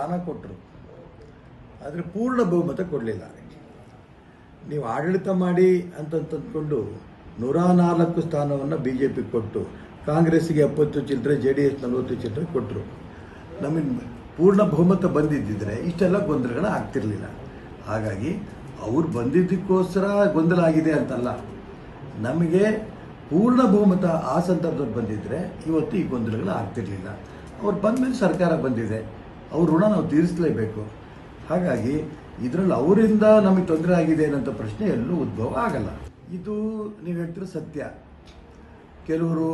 ಸ್ಥಾನ ಕೊಟ್ಟರು ಆದರೆ ಪೂರ್ಣ ಬಹುಮತ ಕೊಡಲಿಲ್ಲ ನೀವು ಆಡಳಿತ ಮಾಡಿ ಅಂತಂತಂದ್ಕೊಂಡು ನೂರ ನಾಲ್ಕು ಸ್ಥಾನವನ್ನು ಬಿ ಜೆ ಪಿ ಕೊಟ್ಟು ಕಾಂಗ್ರೆಸ್ಸಿಗೆ ಎಪ್ಪತ್ತು ಚಿಲ್ಲರೆ ಜೆ ಡಿ ಎಸ್ ನಲವತ್ತು ಚಿಲ್ಲರೆ ಕೊಟ್ಟರು ನಮಗೆ ಪೂರ್ಣ ಬಹುಮತ ಬಂದಿದ್ದಿದ್ರೆ ಇಷ್ಟೆಲ್ಲ ಗೊಂದಲಗಳು ಆಗ್ತಿರಲಿಲ್ಲ ಹಾಗಾಗಿ ಅವ್ರು ಬಂದಿದ್ದಕ್ಕೋಸ್ಕರ ಗೊಂದಲ ಆಗಿದೆ ಅಂತಲ್ಲ ನಮಗೆ ಪೂರ್ಣ ಬಹುಮತ ಆ ಸಂದರ್ಭದಲ್ಲಿ ಬಂದಿದ್ದರೆ ಇವತ್ತು ಈ ಗೊಂದಲಗಳು ಆಗ್ತಿರ್ಲಿಲ್ಲ ಅವ್ರು ಬಂದಮೇಲೆ ಸರ್ಕಾರ ಬಂದಿದೆ ಅವ್ರ ಋಣ ನಾವು ತೀರಿಸಲೇಬೇಕು ಹಾಗಾಗಿ ಇದರಲ್ಲಿ ಅವರಿಂದ ನಮಗೆ ತೊಂದರೆ ಆಗಿದೆ ಅನ್ನೋಂಥ ಪ್ರಶ್ನೆ ಎಲ್ಲೂ ಉದ್ಭವ ಆಗಲ್ಲ ಇದು ನೀವು ಹೇಳ್ತಿರೋ ಸತ್ಯ ಕೆಲವರು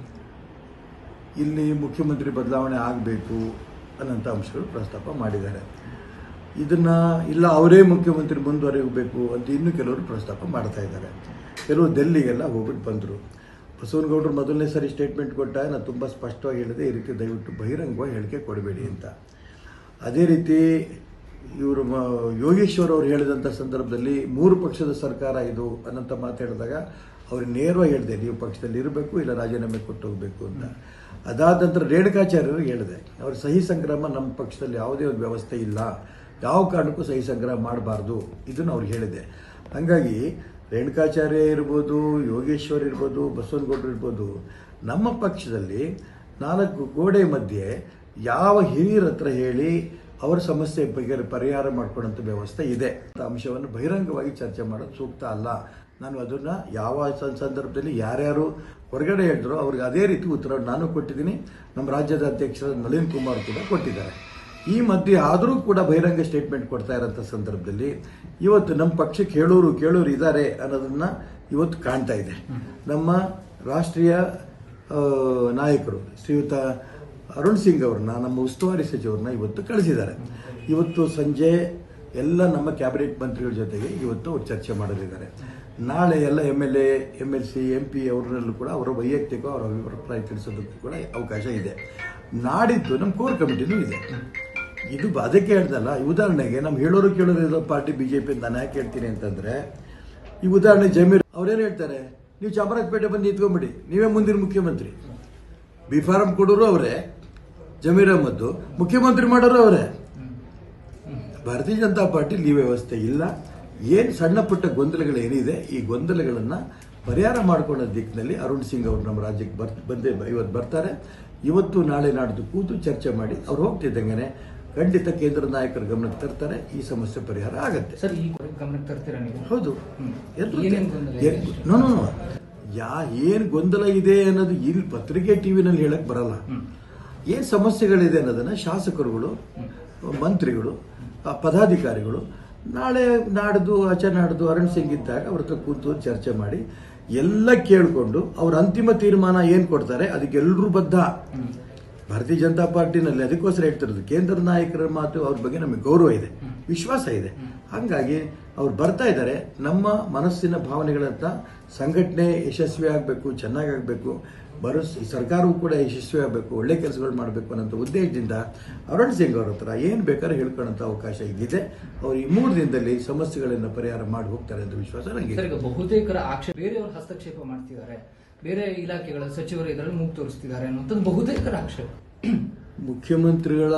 ಇಲ್ಲಿ ಮುಖ್ಯಮಂತ್ರಿ ಬದಲಾವಣೆ ಆಗಬೇಕು ಅನ್ನೋಂಥ ಅಂಶಗಳು ಪ್ರಸ್ತಾಪ ಮಾಡಿದ್ದಾರೆ ಇದನ್ನ ಇಲ್ಲ ಅವರೇ ಮುಖ್ಯಮಂತ್ರಿ ಮುಂದುವರಿಯಬೇಕು ಅಂತ ಇನ್ನೂ ಕೆಲವರು ಪ್ರಸ್ತಾಪ ಮಾಡ್ತಾ ಇದ್ದಾರೆ ಕೆಲವರು ಡೆಲ್ಲಿಗೆಲ್ಲ ಹೋಗ್ಬಿಟ್ಟು ಬಂದರು ಬಸವನಗೌಡರು ಮೊದಲನೇ ಸರಿ ಸ್ಟೇಟ್ಮೆಂಟ್ ಕೊಟ್ಟಾಗ ನಾನು ತುಂಬ ಸ್ಪಷ್ಟವಾಗಿ ಹೇಳಿದೆ ಈ ರೀತಿ ದಯವಿಟ್ಟು ಬಹಿರಂಗವಾಗಿ ಹೇಳಿಕೆ ಕೊಡಬೇಡಿ ಅಂತ ಅದೇ ರೀತಿ ಇವರು ಮ- ಯೋಗೇಶ್ವರ್ ಅವರು ಹೇಳಿದಂಥ ಸಂದರ್ಭದಲ್ಲಿ ಮೂರು ಪಕ್ಷದ ಸರ್ಕಾರ ಇದು ಅನ್ನಂತ ಮಾತಾಡಿದಾಗ ಅವ್ರಿಗೆ ನೇರವಾಗಿ ಹೇಳಿದೆ ನೀವು ಪಕ್ಷದಲ್ಲಿ ಇರಬೇಕು ಇಲ್ಲ ರಾಜೀನಾಮೆ ಕೊಟ್ಟು ಹೋಗಬೇಕು ಅಂತ ಅದಾದ ನಂತರ ರೇಣುಕಾಚಾರ್ಯರು ಹೇಳಿದೆ ಅವ್ರ ಸಹಿ ಸಂಗ್ರಾಮ ನಮ್ಮ ಪಕ್ಷದಲ್ಲಿ ಯಾವುದೇ ಒಂದು ವ್ಯವಸ್ಥೆ ಇಲ್ಲ ಯಾವ ಕಾರಣಕ್ಕೂ ಸಹಿ ಸಂಗ್ರಹ ಮಾಡಬಾರ್ದು ಇದನ್ನು ಅವ್ರಿಗೆ ಹೇಳಿದೆ ಹಾಗಾಗಿ ರೇಣುಕಾಚಾರ್ಯ ಇರ್ಬೋದು ಯೋಗೇಶ್ವರ್ ಇರ್ಬೋದು ಬಸವನಗೌಡರು ಇರ್ಬೋದು ನಮ್ಮ ಪಕ್ಷದಲ್ಲಿ ನಾಲ್ಕು ಗೋಡೆ ಮಧ್ಯೆ ಯಾವ ಹಿರಿಯರ ಹತ್ರ ಹೇಳಿ ಅವರ ಸಮಸ್ಯೆ ಬಗ್ಗೆ ಪರಿಹಾರ ಮಾಡ್ಕೊಳ್ಳೋಂಥ ವ್ಯವಸ್ಥೆ ಇದೆ ಅಂತ ಅಂಶವನ್ನು ಬಹಿರಂಗವಾಗಿ ಚರ್ಚೆ ಮಾಡೋದು ಸೂಕ್ತ ಅಲ್ಲ ನಾನು ಅದನ್ನ ಯಾವ ಸಂ- ಸಂದರ್ಭದಲ್ಲಿ ಯಾರ್ಯಾರು ಹೊರಗಡೆ ಹೇಳಿದ್ರು ಅವ್ರಿಗೆ ಅದೇ ರೀತಿ ಉತ್ತರವನ್ನು ನಾನು ಕೊಟ್ಟಿದ್ದೀನಿ ನಮ್ಮ ರಾಜ್ಯದ ಅಧ್ಯಕ್ಷರಾದ ನಳಿನ್ ಕುಮಾರ್ ಕೂಡ ಕೊಟ್ಟಿದ್ದಾರೆ ಈ ಮಧ್ಯೆ ಆದರೂ ಕೂಡ ಬಹಿರಂಗ ಸ್ಟೇಟ್ಮೆಂಟ್ ಕೊಡ್ತಾ ಇರೋಂಥ ಸಂದರ್ಭದಲ್ಲಿ ಇವತ್ತು ನಮ್ಮ ಪಕ್ಷಕ್ಕೆ ಹೇಳೋರು ಕೇಳೋರು ಇದ್ದಾರೆ ಅನ್ನೋದನ್ನ ಇವತ್ತು ಕಾಣ್ತಾ ಇದೆ ನಮ್ಮ ರಾಷ್ಟ್ರೀಯ ಆ, ನಾಯಕರು ಶ್ರೀಯುತ ಅರುಣ್ ಸಿಂಗ್ ಅವ್ರನ್ನ ನಮ್ಮ ಉಸ್ತುವಾರಿ ಸಚಿವರನ್ನ ಇವತ್ತು ಕಳಿಸಿದ್ದಾರೆ ಇವತ್ತು ಸಂಜೆ ಎಲ್ಲ ನಮ್ಮ ಕ್ಯಾಬಿನೆಟ್ ಮಂತ್ರಿಗಳ ಜೊತೆಗೆ ಇವತ್ತು ಅವ್ರು ಚರ್ಚೆ ಮಾಡಲಿದ್ದಾರೆ ನಾಳೆ ಎಲ್ಲ M L A M L C M P ಅವರಲ್ಲೂ ಕೂಡ ಅವರ ವೈಯಕ್ತಿಕ ಅವರ ಅಭಿಪ್ರಾಯ ತಿಳಿಸೋದಕ್ಕೂ ಕೂಡ ಅವಕಾಶ ಇದೆ ನಾಡಿದ್ದು ನಮ್ಮ ಕೋರ್ ಕಮಿಟಿನೂ ಇದೆ ಇದು ಬ- ಅದಕ್ಕೆ ಹೇಳ್ದಲ್ಲ ಈ ಉದಾಹರಣೆಗೆ ನಮ್ಮ ಹೇಳೋರು ಕೇಳೋರು ಇರೋ ಪಾರ್ಟಿ ಬಿಜೆಪಿ ಅಂತ ನಾನು ಯಾಕೆ ಹೇಳ್ತೀನಿ ಅಂತಂದ್ರೆ ಈ ಉದಾಹರಣೆ ಜಮೀರ್ ಅವ್ರೇನು ಹೇಳ್ತಾರೆ ನೀವು ಚಾಮರಾಜಪೇಟೆ ಬಂದು ನಿಂತ್ಕೊಂಡ್ಬಿಡಿ ನೀವೇ ಮುಂದಿನ ಮುಖ್ಯಮಂತ್ರಿ ಬಿ ಫಾರಂ ಕೊಡೋರು ಅವರೇ ಜಮೀರ್ ಅಹಮದ್ ಮುಖ್ಯಮಂತ್ರಿ ಮಾಡೋರು ಅವರೇ ಭಾರತೀಯ ಜನತಾ ಪಾರ್ಟಿಲಿ ಈ ವ್ಯವಸ್ಥೆ ಇಲ್ಲ ಏನು ಸಣ್ಣ ಪುಟ್ಟ ಗೊಂದಲಗಳು ಏನಿದೆ ಈ ಗೊಂದಲಗಳನ್ನ ಪರಿಹಾರ ಮಾಡ್ಕೊಳ್ಳೋ ದಿಕ್ಕಿನಲ್ಲಿ ಅರುಣ್ ಸಿಂಗ್ ಅವರು ನಮ್ಮ ರಾಜ್ಯಕ್ಕೆ ಬರ್ ಬಂದೇ ಇವತ್ತು ಬರ್ತಾರೆ ಇವತ್ತು ನಾಳೆ ನಾಡ್ದು ಕೂತು ಚರ್ಚೆ ಮಾಡಿ ಅವ್ರು ಹೋಗ್ತಿದ್ದಂಗೆ ಖಂಡಿತ ಕೇಂದ್ರ ನಾಯಕರ ಗಮನಕ್ಕೆ ತರ್ತಾರೆ ಈ ಸಮಸ್ಯೆ ಪರಿಹಾರ ಆಗತ್ತೆ ಸರ್ ಈ ಗಮನಕ್ಕೆ ತರ್ತೀರಾ ನೀವು ಹೌದು ಹ್ಮ್. ಎಲ್ರು- ಏನೇನ್ ಗೊಂದಲ ಇದೆ? ಏನ್- ನೋ ನೋ ನೋ. ಯಾ ಏನ್ ಗೊಂದಲ ಇದೆ ಅನ್ನೋದು ಇಲ್ಲಿ ಪತ್ರಿಕೆ ಟಿವಿನಲ್ಲಿ ಹೇಳಕ್ ಬರಲ್ಲ ಹ್ಮ್. ಏನ್ ಸಮಸ್ಯೆಗಳಿದೆ ಅನ್ನೋದನ್ನ ಶಾಸಕರುಗಳು ಮಂತ್ರಿಗಳು ಆ, ಪದಾಧಿಕಾರಿಗಳು ನಾಳೆ ನಾಡ್ದು ಆಚೆ ನಾಡ್ದು ಅರುಣ್ ಸಿಂಗ್ ಇದ್ದಾಗ ಅವ್ರ ಹತ್ರ ಕೂತು ಚರ್ಚೆ ಮಾಡಿ ಎಲ್ಲ ಕೇಳಿಕೊಂಡು ಅವ್ರ ಅಂತಿಮ ತೀರ್ಮಾನ ಏನ್ ಕೊಡ್ತಾರೆ ಅದಕ್ಕೆ ಎಲ್ಲರೂ ಬದ್ಧ ಹ್ಮ್. ಭಾರತೀಯ ಜನತಾ ಪಾರ್ಟಿನಲ್ಲಿ ಅದಕ್ಕೋಸ್ಕರ ಹೇಳ್ತಿರೋದು ಕೇಂದ್ರ ನಾಯಕರ ಮಾತು ಅವ್ರ ಬಗ್ಗೆ ನಮಗೆ ಗೌರವ ಇದೆ ವಿಶ್ವಾಸ ಇದೆ ಹಾಗಾಗಿ ಅವ್ರು ಬರ್ತಾ ಇದ್ದಾರೆ ನಮ್ಮ ಮನಸ್ಸಿನ ಭಾವನೆಗಳಂತ ಸಂಘಟನೆ ಯಶಸ್ವಿ ಆಗಬೇಕು ಚೆನ್ನಾಗಾಗಬೇಕು ಬರೋ ಈ ಸರ್ಕಾರವೂ ಕೂಡ ಯಶಸ್ವಿ ಆಗಬೇಕು ಒಳ್ಳೆ ಕೆಲಸಗಳು ಮಾಡಬೇಕು ಅನ್ನೋ ಉದ್ದೇಶದಿಂದ ಅರುಣ್ ಸಿಂಗ್ ಅವ್ರ ಹತ್ರ ಏನು ಬೇಕಾದ್ರೆ ಹೇಳ್ಕೊಳ್ಳೋಂಥ ಅವಕಾಶ ಇಲ್ಲಿದೆ ಅವ್ರು ಈ ಮೂರು ದಿನದಲ್ಲಿ ಸಮಸ್ಯೆಗಳನ್ನು ಪರಿಹಾರ ಮಾಡಿ ಹೋಗ್ತಾರೆ ಅಂತ ವಿಶ್ವಾಸ ನನಗೆ ಸರ್ ಈಗ ಬಹುತೇಕರ ಆಕ್ಷೇಪ ಬೇರೆಯವರು ಹಸ್ತಕ್ಷೇಪ ಮಾಡ್ತಿದ್ದಾರೆ ಬೇರೆ ಇಲಾಖೆಗಳ ಸಚಿವರು ಇದರಲ್ಲಿ ಮೂಗು ತೋರಿಸ್ತಿದ್ದಾರೆ ಅನ್ನುವಂಥದ್ದು ಬಹುತೇಕರ ಆಕ್ಷೇಪ ಮುಖ್ಯಮಂತ್ರಿಗಳ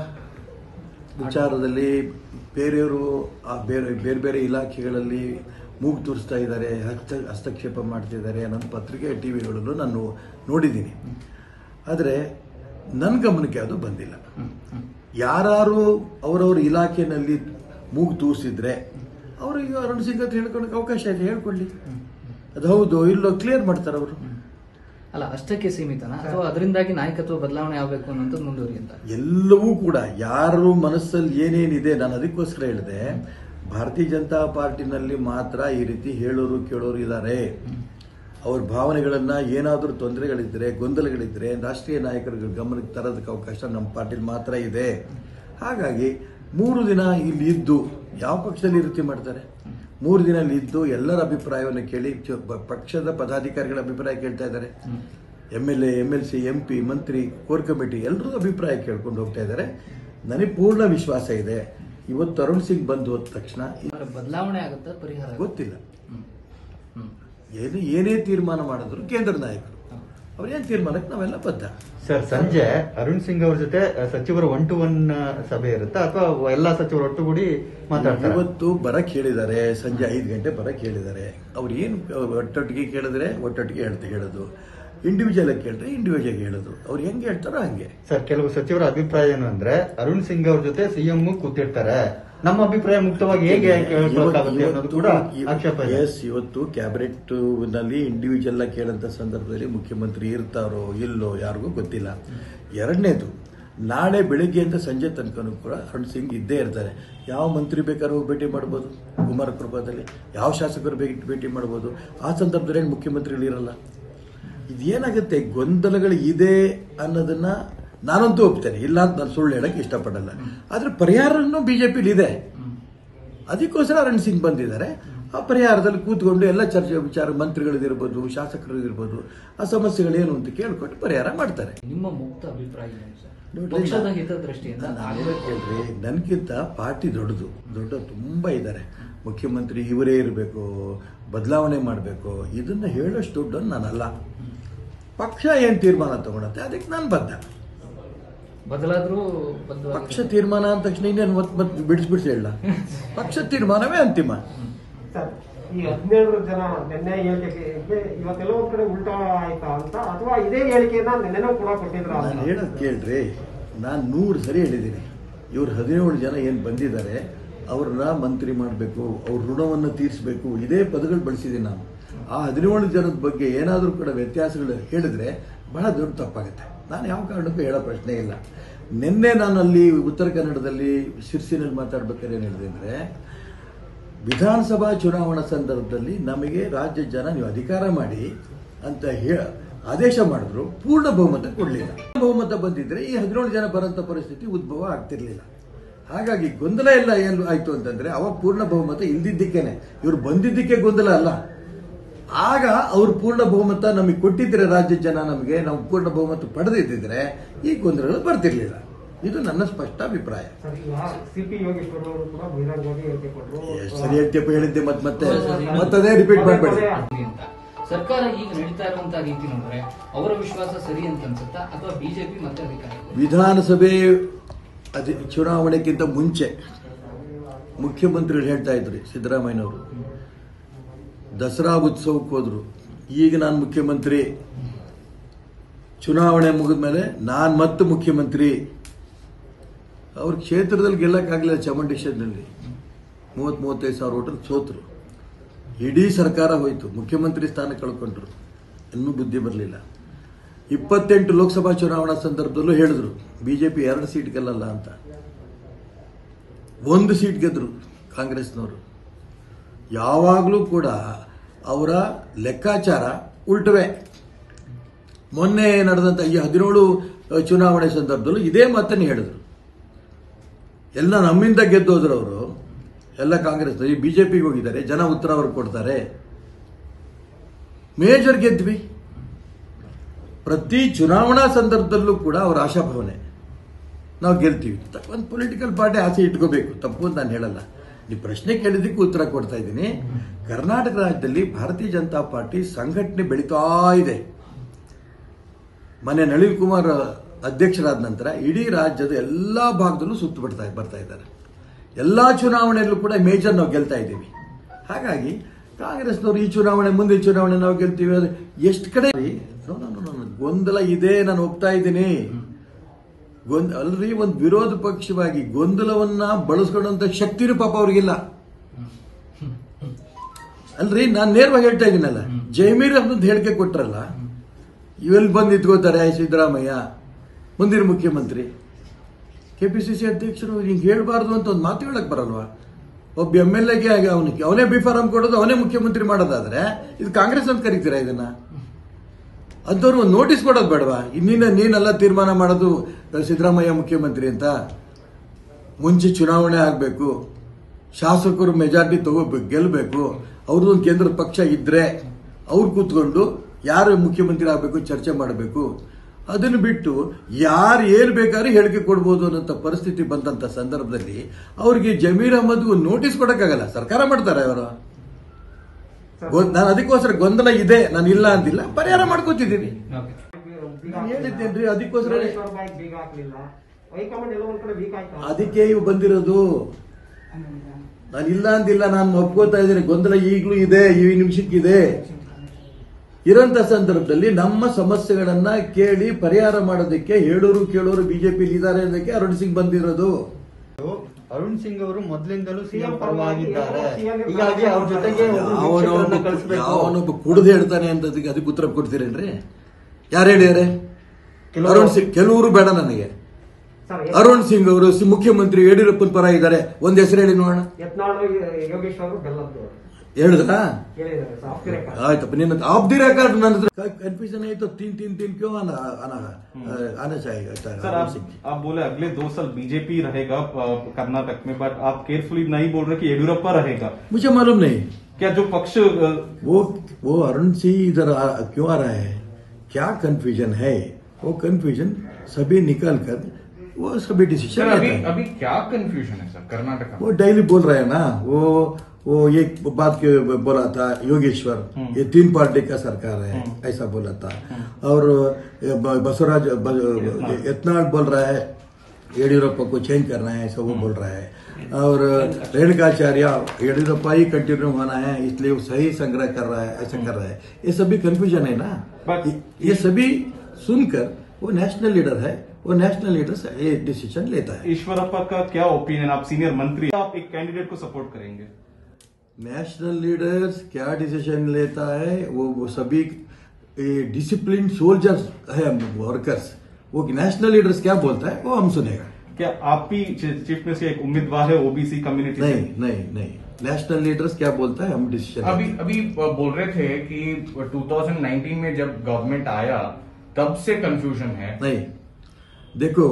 ವಿಚಾರದಲ್ಲಿ ಬೇರೆಯವರು ಆ ಬೇರೆ ಬೇರೆ ಬೇರೆ ಇಲಾಖೆಗಳಲ್ಲಿ ಮೂಗು ತೂರಿಸ್ತಾ ಇದ್ದಾರೆ ಹಸ್ತ ಹಸ್ತಕ್ಷೇಪ ಮಾಡ್ತಿದ್ದಾರೆ ನನ್ನ ಪತ್ರಿಕೆ ಟಿ ವಿಗಳಲ್ಲೂ ನಾನು ನೋಡಿದ್ದೀನಿ ಆದರೆ ನನ್ನ ಗಮನಕ್ಕೆ ಅದು ಬಂದಿಲ್ಲ ಯಾರು ಅವರವ್ರ ಇಲಾಖೆಯಲ್ಲಿ ಮೂಗು ತೂರಿಸಿದ್ರೆ ಅವರಿಗೆ ಅರುಣ್ ಸಿಂಗ್ ಅಂತ ಹೇಳ್ಕೊಳಕ್ಕೆ ಅವಕಾಶ ಇದೆ ಹೇಳ್ಕೊಳ್ಳಿ ಅದು ಹೌದು ಇಲ್ಲೋ ಕ್ಲಿಯರ್ ಮಾಡ್ತಾರೆ ಅವರು ಅಲ್ಲ ಅಷ್ಟಕ್ಕೆ ಸೀಮಿತನಾ ಅಥವಾ ಅದರಿಂದಾಗಿ ನಾಯಕತ್ವ ಬದಲಾವಣೆ ಆಗಬೇಕು ಅನ್ನೋಂಥದ್ದು ಮುಂದುವರಿಯುತ್ತ ಎಲ್ಲವೂ ಕೂಡ ಯಾರು ಮನಸ್ಸಲ್ಲಿ ಏನೇನಿದೆ ನಾನು ಅದಕ್ಕೋಸ್ಕರ ಹೇಳಿದೆ ಭಾರತೀಯ ಜನತಾ ಪಾರ್ಟಿನಲ್ಲಿ ಮಾತ್ರ ಈ ರೀತಿ ಹೇಳೋರು ಕೇಳೋರು ಇದ್ದಾರೆ ಅವ್ರ ಭಾವನೆಗಳನ್ನ ಏನಾದರೂ ತೊಂದರೆಗಳಿದ್ರೆ ಗೊಂದಲಗಳಿದ್ರೆ ರಾಷ್ಟ್ರೀಯ ನಾಯಕರ ಗಮನಕ್ಕೆ ತರೋದಕ್ಕೆ ಅವಕಾಶ ನಮ್ಮ ಪಾರ್ಟಿಲಿ ಮಾತ್ರ ಇದೆ ಹಾಗಾಗಿ ಮೂರು ದಿನ ಇಲ್ಲಿ ಇದ್ದು ಯಾವ ಪಕ್ಷದಲ್ಲಿ ಈ ರೀತಿ ಮಾಡ್ತಾರೆ ಮೂರು ದಿನ ಇಲ್ಲಿ ಇದ್ದು ಎಲ್ಲರ ಅಭಿಪ್ರಾಯವನ್ನು ಕೇಳಿ ಚ- ಪ- ಪಕ್ಷದ ಪದಾಧಿಕಾರಿಗಳ ಅಭಿಪ್ರಾಯ ಕೇಳ್ತಾ ಇದ್ದಾರೆ M L A M L C M P ಮಂತ್ರಿ ಕೋರ್ ಕಮಿಟಿ ಎಲ್ಲರೂ ಅಭಿಪ್ರಾಯ ಕೇಳ್ಕೊಂಡು ಹೋಗ್ತಾ ಇದ್ದಾರೆ ನನಗೆ ಪೂರ್ಣ ವಿಶ್ವಾಸ ಇದೆ ಇವತ್ತು ಅರುಣ್ ಸಿಂಗ್ ಬಂದು ಹೋದ ತಕ್ಷಣ ಇ- ಅಂದ್ರೆ ಬದಲಾವಣೆ ಆಗುತ್ತಾ ಪರಿಹಾರ ಆಗುತ್ತಾ? ಗೊತ್ತಿಲ್ಲ ಹ್ಮ್. ಹ್ಮ್. ಏನು ಏನೇ ತೀರ್ಮಾನ ಮಾಡಿದ್ರು ಕೇಂದ್ರ ನಾಯಕರು ಹ್ಮ್. ಅವ್ರೇನು ತೀರ್ಮಾನಕ್ಕೆ ನಾವೆಲ್ಲ ಬದ್ಧ ಸರ್ ಸಂಜೆ ಅರುಣ್ ಸಿಂಗ್ ಅವ್ರ ಜೊತೆ ಸಚಿವರ ಒನ್ ಟು ಒನ್ ಸಭೆ ಇರುತ್ತಾ ಅಥವಾ ಎಲ್ಲಾ ಸಚಿವರು ಒಟ್ಟುಗೂಡಿ ಮಾತಾಡ್ತಾರೆ ಇವತ್ತು ಬರಕ್ ಹೇಳಿದ್ದಾರೆ ಸಂಜೆ ಐದು ಗಂಟೆ ಬರಕ್ ಹೇಳಿದ್ದಾರೆ ಅವ್ರು ಏನು ಒಟ್ಟೊಟ್ಟಿಗೆ ಕೇಳಿದ್ರೆ ಒಟ್ಟೊಟ್ಟಿಗೆ ಹೇಳ್ತಾ ಹೇಳೋದು ಇಂಡಿವಿಜುವಲ್ ಆಗಿ ಕೇಳಿದ್ರೆ ಇಂಡಿವಿಜುವಲ್ ಹೇಳೋದು ಅವ್ರು ಹೆಂಗೆ ಹೇಳ್ತಾರೋ ಹಂಗೆ ಸರ್ ಕೆಲವು ಸಚಿವರ ಅಭಿಪ್ರಾಯ ಏನು ಅಂದ್ರೆ ಅರುಣ್ ಸಿಂಗ್ ಅವ್ರ ಜೊತೆ ಸಿಎಂ ಕೂತಿರ್ತಾರೆ ನಮ್ಮ ಅಭಿಪ್ರಾಯ ಮುಕ್ತವಾಗಿ ಹೇಗೆ ಕೇಳ್ಕೊಳ್ಳೋಕ್ಕಾಗುತ್ತೆ ಅನ್ನೋದು ಕೂಡ ಆಕ್ಷೇಪ ಇದೆ ಎಸ್ ಇವತ್ತು ಕ್ಯಾಬಿನೆಟ್ ನಲ್ಲಿ ಇಂಡಿವಿಜುವಲ್ ಆಗಿ ಕೇಳಂತ ಸಂದರ್ಭದಲ್ಲಿ ಮುಖ್ಯಮಂತ್ರಿ ಇರ್ತಾರೋ ಇಲ್ಲೋ ಯಾರಿಗೂ ಗೊತ್ತಿಲ್ಲ ಎರಡನೇದು ನಾಳೆ ಬೆಳಿಗ್ಗೆಯಿಂದ ಸಂಜೆ ತನಕನೂ ಕೂಡ ಅರುಣ್ ಸಿಂಗ್ ಇದ್ದೇ ಇರ್ತಾರೆ ಯಾವ ಮಂತ್ರಿ ಬೇಕಾದ್ರೂ ಹೋಗಿ ಭೇಟಿ ಮಾಡ್ಬೋದು ಕುಮಾರ ಕೃಪಾದಲ್ಲಿ ಯಾವ ಶಾಸಕರು ಭೇಟಿ ಭೇಟಿ ಮಾಡ್ಬೋದು ಆ ಸಂದರ್ಭದಲ್ಲಿ ಏನ್ ಮುಖ್ಯಮಂತ್ರಿಗಳು ಇರಲ್ಲ ಇದೇನಾಗುತ್ತೆ ಗೊಂದಲಗಳು ಇದೆ ಅನ್ನೋದನ್ನ ನಾನಂತೂ ಒಪ್ತೇನೆ ಇಲ್ಲ ಅಂತ ನಾನು ಸುಳ್ಳು ಹೇಳಕ್ಕೆ ಇಷ್ಟಪಡಲ್ಲ ಆದ್ರೆ ಪರಿಹಾರನೂ ಬಿಜೆಪಿಲಿ ಇದೆ ಅದಕ್ಕೋಸ್ಕರ ಅರುಣ್ ಸಿಂಗ್ ಬಂದಿದ್ದಾರೆ ಆ ಪರಿಹಾರದಲ್ಲಿ ಕೂತ್ಕೊಂಡು ಎಲ್ಲ ಚರ್ಚೆ ವಿಚಾರ ಮಂತ್ರಿಗಳದಿರ್ಬೋದು ಶಾಸಕರದಿರ್ಬೋದು ಆ ಸಮಸ್ಯೆಗಳೇನು ಅಂತ ಕೇಳ್ಕೊಂಡು ಪರಿಹಾರ ಮಾಡ್ತಾರೆ ನಿಮ್ಮ ಮುಕ್ತ ಅಭಿಪ್ರಾಯ ಏನು ಸರ್ ನೋಡ್ರಿ, ಪಕ್ಷದ ನಾ- ಹಿತದೃಷ್ಟಿಯಿಂದ ನಾನು ಹೇಳೋದ್ ಕೇಳ್ರಿ ನನಗಿಂತ ಪಾರ್ಟಿ ದೊಡ್ಡದು ದೊಡ್ಡ ತುಂಬಾ ಇದ್ದಾರೆ ಮುಖ್ಯಮಂತ್ರಿ ಇವರೇ ಇರಬೇಕು ಬದಲಾವಣೆ ಮಾಡಬೇಕು ಇದನ್ನ ಹೇಳೋಷ್ಟು ದೊಡ್ಡವನು ನಾನಲ್ಲ ಪಕ್ಷ ಏನು ತೀರ್ಮಾನ ತಗೊಳತ್ತೆ ಅದಕ್ಕೆ ನಾನು ಬದ್ಧ ಬದಲಾದ್ರೂ ಬದ್ಧವಾಗಿ- ಪಕ್ಷ ತೀರ್ಮಾನ ಅಂದ ತಕ್ಷಣ ಇನ್ನೇನು ಮತ್ತೆ ಮತ್ತೆ ಬಿಡಿಸಿ ಬಿಡಿಸಿ ಹೇಳ ಪಕ್ಷ ತೀರ್ಮಾನವೇ ಅಂತಿಮ ಸರ್ ಈ ಹದಿನೇಳು ಜನ ನಿನ್ನೆ ಹೇಳಿಕೆಗೆ ಇವತ್ತೆಲ್ಲ ಒಂದ್ ಕಡೆ ಉಲ್ಟಾ ಆಯ್ತಾ ಅಂತ ಅಥವಾ ಇದೇ ಹೇಳಿಕೆಯನ್ನ ನಿನ್ನೆನೂ ಕೂಡ ಕೊಟ್ಟಿದ್ರ ನಾನು ಹೇಳೋದು ಕೇಳ್ರಿ ನಾನು ನೂರು ಸರಿ ಹೇಳಿದ್ದೀನಿ ಇವ್ರು ಹದಿನೇಳು ಜನ ಏನು ಬಂದಿದ್ದಾರೆ ಅವ್ರನ್ನ ಮಂತ್ರಿ ಮಾಡಬೇಕು ಅವ್ರ ಋಣವನ್ನು ತೀರಿಸಬೇಕು ಇದೇ ಪದಗಳು ಬಳಸಿದ್ದೀನಿ ನಾನು ಆ ಹದಿನೇಳು ಜನದ ಬಗ್ಗೆ ಏನಾದರೂ ಕೂಡ ವ್ಯತ್ಯಾಸಗಳು ಹೇಳಿದ್ರೆ ಬಹಳ ದೊಡ್ಡ ತಪ್ಪಾಗುತ್ತೆ ನಾನು ಯಾವ ಕಾರಣಕ್ಕೂ ಹೇಳೋ ಪ್ರಶ್ನೆ ಇಲ್ಲ ನಿನ್ನೆ ನಾನು ಅಲ್ಲಿ ಉತ್ತರ ಕನ್ನಡದಲ್ಲಿ ಶಿರ್ಸಿನಲ್ಲಿ ಮಾತಾಡ್ಬೇಕಾದ್ರೆ ಏನು ಹೇಳಿದೆ ಅಂದರೆ ವಿಧಾನಸಭಾ ಚುನಾವಣಾ ಸಂದರ್ಭದಲ್ಲಿ ನಮಗೆ ರಾಜ್ಯ ಜನ ನೀವು ಅಧಿಕಾರ ಮಾಡಿ ಅಂತ ಹೇಳ ಆದೇಶ ಮಾಡಿದ್ರು ಪೂರ್ಣ ಬಹುಮತ ಕೊಡಲಿಲ್ಲ ಬಹುಮತ ಬಂದಿದ್ರೆ ಈ ಹದಿನೇಳು ಜನ ಬರೋಂಥ ಪರಿಸ್ಥಿತಿ ಉದ್ಭವ ಆಗ್ತಿರ್ಲಿಲ್ಲ ಹಾಗಾಗಿ ಗೊಂದಲ ಎಲ್ಲ ಏನು ಆಯ್ತು ಅಂತಂದ್ರೆ ಅವಾಗ ಪೂರ್ಣ ಬಹುಮತ ಇಲ್ದಿದ್ದಕ್ಕೇನೆ ಇವ್ರು ಬಂದಿದ್ದಕ್ಕೆ ಗೊಂದಲ ಅಲ್ಲ ಆಗ ಅವ್ರು ಪೂರ್ಣ ಬಹುಮತ ನಮಗೆ ಕೊಟ್ಟಿದ್ರೆ ರಾಜ್ಯ ಜನ ನಮಗೆ ನಾವು ಪೂರ್ಣ ಬಹುಮತ ಪಡೆದಿದ್ದಿದ್ರೆ ಈ ಗೊಂದಲಗಳು ಬರ್ತಿರ್ಲಿಲ್ಲ ಇದು ನನ್ನ ಸ್ಪಷ್ಟ ಅಭಿಪ್ರಾಯ ಸರ್ ಈಗ ಸಿ ಪಿ ಯೋಗೇಶ್ವರ್ ಅವರು ಕೂಡ ಬಹಿರಂಗವಾಗಿ ಹೇಳಿಕೆ ಕೊಟ್ಟರು ಎಷ್ಟ್ ಸರಿ ಹೇಳ್ತೀಯಪ್ಪ ಹೇಳಿದ್ದೆ ಮತ್ತೆ ಮತ್ತೆ ಮತ್ತದೇ ರಿಪೀಟ್ ಮಾಡಬೇಡಿ ಅಂತ ಸರ್ಕಾರ ಈಗ ನಡೀತಾ ಇರುವಂತಹ ರೀತಿ ನೋಡಿದ್ರೆ ಅವರ ವಿಶ್ವಾಸ ಸರಿ ಅಂತ ಅನ್ಸುತ್ತಾ ಅಥವಾ ಬಿಜೆಪಿ ಮತ್ತೆ ಅಧಿಕಾರ ವಿಧಾನಸಭೆ ಅಧಿ ಚುನಾವಣೆಗಿಂತ ಮುಂಚೆ ಮುಖ್ಯಮಂತ್ರಿಗಳು ಹೇಳ್ತಾ ಇದ್ರು ಸಿದ್ದರಾಮಯ್ಯನವರು ದಸರಾ ಉತ್ಸವಕ್ಕೆ ಹೋದ್ರು ಈಗ ನಾನು ಮುಖ್ಯಮಂತ್ರಿ ಚುನಾವಣೆ ಮುಗಿದ ಮೇಲೆ ನಾನು ಮತ್ತೆ ಮುಖ್ಯಮಂತ್ರಿ ಅವ್ರ ಕ್ಷೇತ್ರದಲ್ಲಿ ಗೆಲ್ಲಕ್ಕಾಗಲಿಲ್ಲ ಚಾಮುಂಡಿ ಕ್ಷೇತ್ರದಲ್ಲಿ ಮೂವತ್ತ್ ಮೂವತ್ತೈದು ಸಾವಿರ ಓಟಲ್ಲಿ ಸೋತರು ಇಡೀ ಸರ್ಕಾರ ಹೋಯ್ತು ಮುಖ್ಯಮಂತ್ರಿ ಸ್ಥಾನ ಕಳ್ಕೊಂಡ್ರು ಇನ್ನೂ ಬುದ್ಧಿ ಬರಲಿಲ್ಲ ಇಪ್ಪತ್ತೆಂಟು ಲೋಕಸಭಾ ಚುನಾವಣಾ ಸಂದರ್ಭದಲ್ಲೂ ಹೇಳಿದ್ರು ಬಿಜೆಪಿ ಎರಡು ಸೀಟ್ ಗೆಲ್ಲಲ್ಲ ಅಂತ ಒಂದು ಸೀಟ್ ಗೆದ್ರು ಕಾಂಗ್ರೆಸ್ನವರು ಯಾವಾಗಲೂ ಕೂಡ ಅವರ ಲೆಕ್ಕಾಚಾರ ಉಲ್ಟವೇ ಮೊನ್ನೆ ನಡೆದಂತ ಈ ಹದಿನೇಳು ಚುನಾವಣೆ ಸಂದರ್ಭದಲ್ಲೂ ಇದೇ ಮಾತನ್ನು ಹೇಳಿದ್ರು ಎಲ್ಲ ನಮ್ಮಿಂದ ಗೆದ್ದೋದ್ರು ಅವರು ಎಲ್ಲ ಕಾಂಗ್ರೆಸ್ ಈ ಬಿಜೆಪಿಗೆ ಹೋಗಿದ್ದಾರೆ ಜನ ಉತ್ತರ ಅವ್ರಿಗೆ ಕೊಡ್ತಾರೆ ಮೇಜರ್ ಗೆದ್ವಿ ಪ್ರತಿ ಚುನಾವಣಾ ಸಂದರ್ಭದಲ್ಲೂ ಕೂಡ ಅವರ ಆಶಾಭಾವನೆ ನಾವು ಗೆಲ್ತೀವಿ ಒಂದು ಪೊಲಿಟಿಕಲ್ ಪಾರ್ಟಿ ಆಸೆ ಇಟ್ಕೋಬೇಕು ತಪ್ಪು ಅಂತ ನಾನು ಹೇಳಲ್ಲ ನೀವು ಪ್ರಶ್ನೆ ಕೇಳಿದ್ದಕ್ಕೆ ಉತ್ತರ ಕೊಡ್ತಾ ಇದ್ದೀನಿ ಕರ್ನಾಟಕ ರಾಜ್ಯದಲ್ಲಿ ಭಾರತೀಯ ಜನತಾ ಪಾರ್ಟಿ ಸಂಘಟನೆ ಬೆಳೀತಾ ಇದೆ ಮೊನ್ನೆ ನಳಿನ್ ಕುಮಾರ್ ಅಧ್ಯಕ್ಷರಾದ ನಂತರ ಇಡೀ ರಾಜ್ಯದ ಎಲ್ಲಾ ಭಾಗದಲ್ಲೂ ಸುತ್ತು ಬಿಡ್ತಾ ಬರ್ತಾ ಇದ್ದಾರೆ ಎಲ್ಲಾ ಚುನಾವಣೆಯಲ್ಲೂ ಕೂಡ ಮೇಜರ್ ನಾವು ಗೆಲ್ತಾ ಇದ್ದೀವಿ ಹಾಗಾಗಿ ಕಾಂಗ್ರೆಸ್ನವರು ಈ ಚುನಾವಣೆ ಮುಂದಿನ ಚುನಾವಣೆ ನಾವು ಗೆಲ್ತೀವಿ ಅದು ಎಷ್ಟು ಕಡೆ no, no, no, no, no. ಗೊಂದಲ ಇದೆ ನಾನು ಒಪ್ತಾ ಇದ್ದೀನಿ ಗೊಂದ ಅಲ್ರಿ ಒಂದು ವಿರೋಧ ಪಕ್ಷವಾಗಿ ಗೊಂದಲವನ್ನ ಬಳಸ್ಕೊಳ್ಳುವಂತ ಶಕ್ತಿನೂ ಪಾಪ ಅವ್ರಿಗಿಲ್ಲ ಅಲ್ರಿ ನಾನು ನೇರವಾಗಿ ಹೇಳ್ತಾ ಇದ್ದೀನಲ್ಲ ಜೈಮೀರ್ ಅಂತ ಹೇಳಿಕೆ ಕೊಟ್ರಲ್ಲ ಇವೆಲ್ಲಿ ಬಂದು ನಿಂತ್ಕೋತಾರೆ ಸಿದ್ದರಾಮಯ್ಯ ಮುಂದಿನ ಮುಖ್ಯಮಂತ್ರಿ ಕೆ ಪಿ ಸಿ ಸಿ ಅಧ್ಯಕ್ಷರು ಹಿಂಗೆ ಹೇಳ್ಬಾರ್ದು ಅಂತ ಒಂದು ಮಾತು ಹೇಳಕ್ ಬರಲ್ವಾ ಒಬ್ಬ ಎಮ್ ಎಲ್ ಎಗೆ ಅವನಿಗೆ ಅವನೇ ಬಿ ಫಾರಂ ಕೊಡೋದು ಅವನೇ ಮುಖ್ಯಮಂತ್ರಿ ಮಾಡೋದಾದ್ರೆ ಇದು ಕಾಂಗ್ರೆಸ್ ಅಂತ ಕರಿತೀರಾ ಇದನ್ನ ಅಂಥವ್ರು ಒಂದು ನೋಟಿಸ್ ಕೊಡೋದು ಬೇಡವಾ ಇನ್ನಿನ ನೀನೆಲ್ಲ ತೀರ್ಮಾನ ಮಾಡೋದು ಸಿದ್ದರಾಮಯ್ಯ ಮುಖ್ಯಮಂತ್ರಿ ಅಂತ ಮುಂಚೆ ಚುನಾವಣೆ ಆಗಬೇಕು ಶಾಸಕರು ಮೆಜಾರಿಟಿ ತಗೋಬೇಕು ಗೆಲ್ಲಬೇಕು ಅವ್ರದ್ದು ಒಂದು ಕೇಂದ್ರ ಪಕ್ಷ ಇದ್ರೆ ಅವ್ರು ಕೂತ್ಕೊಂಡು ಯಾರು ಮುಖ್ಯಮಂತ್ರಿ ಆಗಬೇಕು ಚರ್ಚೆ ಮಾಡಬೇಕು ಅದನ್ನು ಬಿಟ್ಟು ಯಾರು ಏನು ಬೇಕಾದ್ರೂ ಹೇಳಿಕೆ ಕೊಡ್ಬೋದು ಅನ್ನೋಂಥ ಪರಿಸ್ಥಿತಿ ಬಂದಂಥ ಸಂದರ್ಭದಲ್ಲಿ ಅವ್ರಿಗೆ ಜಮೀರ್ ಅಹಮದ್ ನೋಟಿಸ್ ಕೊಡಕ್ಕಾಗಲ್ಲ ಸರ್ಕಾರ ಮಾಡ್ತಾರೆ ಅವರು ನಾನು ಅದಕ್ಕೋಸ್ಕರ ಗೊಂದಲ ಇದೆ ನಾನು ಇಲ್ಲ ಅಂತಿಲ್ಲ ಪರಿಹಾರ ಮಾಡ್ಕೋತಿದ್ದೀನಿ ಓಕೆ ನಾನು ಹೇಳಿದ್ದೇನ್ರಿ, ಅದಕ್ಕೋಸ್ಕರ- ಯೋಗೇಶ್ವರ್ ಬಾಯಿಗೆ ಬೀಗ ಹಾಕ್ಲಿಲ್ಲ ಹೈಕಮಾಂಡ್ ಎಲ್ಲ ಒಂದ್ ಕಡೆ ವೀಕ್ ಆಯ್ತಾ ಅದಕ್ಕೆ ಇವು ಬಂದಿರೋದು ನಾನು ಇಲ್ಲ ಅಂದಿಲ್ಲ ನಾನು ಒಪ್ಕೋತಾ ಇದ್ದೀನಿ ಗೊಂದಲ ಈಗಲೂ ಇದೆ ಈ ನಿಮಿಷಕ್ಕಿದೆ ಇರೋಂಥ ಸಂದರ್ಭದಲ್ಲಿ ನಮ್ಮ ಸಮಸ್ಯೆಗಳನ್ನ ಕೇಳಿ ಪರಿಹಾರ ಮಾಡೋದಕ್ಕೆ ಹೇಳೋರು ಕೇಳೋರು ಬಿಜೆಪಿ ಇದ್ದಾರೆ ಅನ್ನೋದಕ್ಕೆ ಅರುಣ್ ಸಿಂಗ್ ಬಂದಿರೋದು ಅರುಣ್ ಸಿಂಗ್ ಅವರು ಮೊದಲಿಂದಲೂ ಸಿಎಂ CM ಪರವಾಗಿದ್ದಾರೆ ಪರವಾಗಿ ಹೀಗಾಗಿ ಅವ್ರ ಜೊತೆಗೆ ಒಬ್ರು ವೀಕ್ಷಕರನ್ನ ಅವನೊಬ್ಬ ಕಳಿಸ್ಬೇಕು ಅವನೊಬ್ಬ ಕುಡ್ದು ಹೇಳ್ತಾನೆ ಅಂತದಕ್ಕೆ ಅದಕ್ಕೆ ಉತ್ತರ ಕೊಡ್ತೀರೇನ್ರಿ ಯಾರು ಹೇಳ್ಯಾರೆ ಕೆಲವರು- ಅರುಣ್ ಸಿಂಗ್ ಕೆಲವರು ಬೇಡ ನನಗೆ ಸರ್ ಅರುಣ್ ಸಿಂಗ್ ಅವರು ಸಿ- ಮುಖ್ಯಮಂತ್ರಿ ಯಡಿಯೂರಪ್ಪನ ಪರ ಇದ್ದಾರೆ ಒಂದ್ ಹೆಸರು ಹೇಳಿ ನೋಡೋಣ ಯತ್ನಾಳು ಯೋಗೇಶ್ವರ್ ಬೆಲ್ಲದ್ದು ಹೇಳಿದ್ರಾ ಹೇಳಿದ್ದಾರೆ ಸರ್ ಆಫ್ ದಿ ರೆಕಾರ್ಡ್. ಆಯ್ತಪ್ಪ ನಿನ್ನ ಆಫ್ ದಿ ರೆಕಾರ್ಡ್ ನನ್ನ ಹತ್ರ ಕನ್ಫ್ಯೂಷನ್ ಆಯ್ತು तीन तीन तीन क्यों आना आना आना चाहिए सर अरुण आप सिंह जी। आप बोले अगले दो साल बीजेपी रहेगा अ, कर्नाटक में बट आप केयरफुली नहीं बोल रहे कि येडियुरप्पा रहेगा मुझे मालूम नहीं क्या जो पक्ष अ, वो वो अरुण सिंह इधर आ- क्यों आ रहा है क्या कंफ्यूजन है वो कंफ्यूजन सभी निकल कर वो सभी डिसीजन सर अभी अभी क्या कंफ्यूजन है सर कर्नाटक में वो डेली बोल रहे हैं ना वो वो एक बात के बोला था योगेश्वर ये तीन पार्टी का सरकार है ऐसा बोला था और ब- बसवराज ब- यत्नाल बोल रहा है येडियुरप्पा को चेंज करना है ऐसा वो बोल रहा है और रेणुकाचार्य येडियुरप्पा ही कंटिन्यू होना है इसलिए वो सही संग्रह कर रहा है ऐसा कर रहा है ये सभी कंफ्यूजन है ना But- ये- ये सभी सुनकर वो नेशनल लीडर है वो नेशनल लीडर ये डिसीजन लेता है ईश्वरप्पा का क्या ओपिनियन आप सीनियर मंत्री आप एक कैंडिडेट को सपोर्ट करेंगे नेशनल लीडर्स क्या डिसीजन लेता है वो वो सभी डिसिप्लिन सोल्जर्स है वर्कर्स वो नेशनल लीडर्स क्या बोलता है वो हम सुनेगा क्या आप भी चीफ मिनिस्टर के एक उम्मीदवार है ओबीसी कम्युनिटी नहीं नहीं नहीं नेशनल लीडर्स क्या बोलता है हम डिसीजन अभी अभी बोल रहे थे कि 2019 में जब गवर्नमेंट आया तब से कंफ्यूजन है नहीं देखो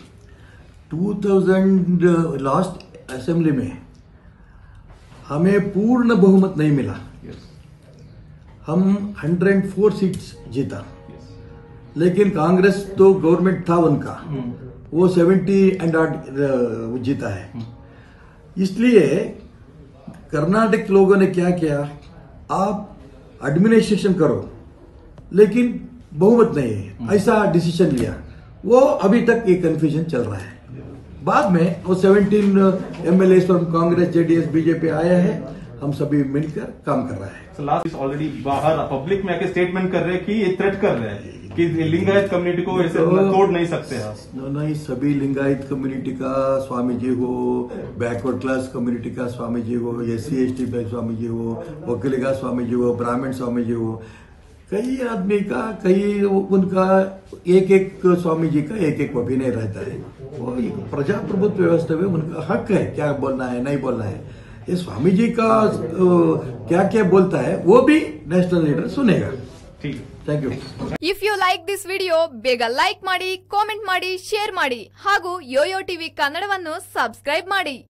2000 लास्ट असेंबली में हमें पूर्ण बहुमत नहीं मिला हम 104 सीट्स जीता लेकिन कांग्रेस तो गवर्नमेंट था उनका वो 70 एंड आठ जीता है इसलिए कर्नाटक लोगों ने क्या किया आप एडमिनिस्ट्रेशन करो लेकिन बहुमत नहीं है ऐसा डिसीजन लिया वो अभी तक ये कंफ्यूजन चल रहा है बाद में वो 17 एमएलए फ्रॉम कांग्रेस जेडीएस बीजेपी आया है हम सभी मिलकर काम कर रहा है लास्ट ऑलरेडी बाहर पब्लिक में आके स्टेटमेंट कर रहे हैं कि ये थ्रेट कर रहे हैं कि लिंगायत कम्युनिटी को ऐसे तोड़ नहीं सकते आप नहीं सभी लिंगायत कम्युनिटी का स्वामी जी हो बैकवर्ड क्लास कम्युनिटी का स्वामी जी हो S C S T Swami ji हो वकील का स्वामी जी हो ब्राह्मण स्वामी जी हो कई आदमी का कई उनका एक एक स्वामी जी का एक एक अभिनय रहता है वो एक प्रजाप्रभुत्व व्यवस्था में उनका हक है क्या बोलना है नहीं बोलना है ये स्वामी जी का क्या क्या बोलता है वो भी नेशनल लीडर सुनेगा ठीक है thank you if you like this video ಬೇಗ ಲೈಕ್ ಮಾಡಿ ಕಾಮೆಂಟ್ ಮಾಡಿ ಶೇರ್ ಮಾಡಿ ಹಾಗೂ ಯೋಯೋ ಟಿವಿ ಕನ್ನಡವನ್ನು ಸಬ್ಸ್ಕ್ರೈಬ್ ಮಾಡಿ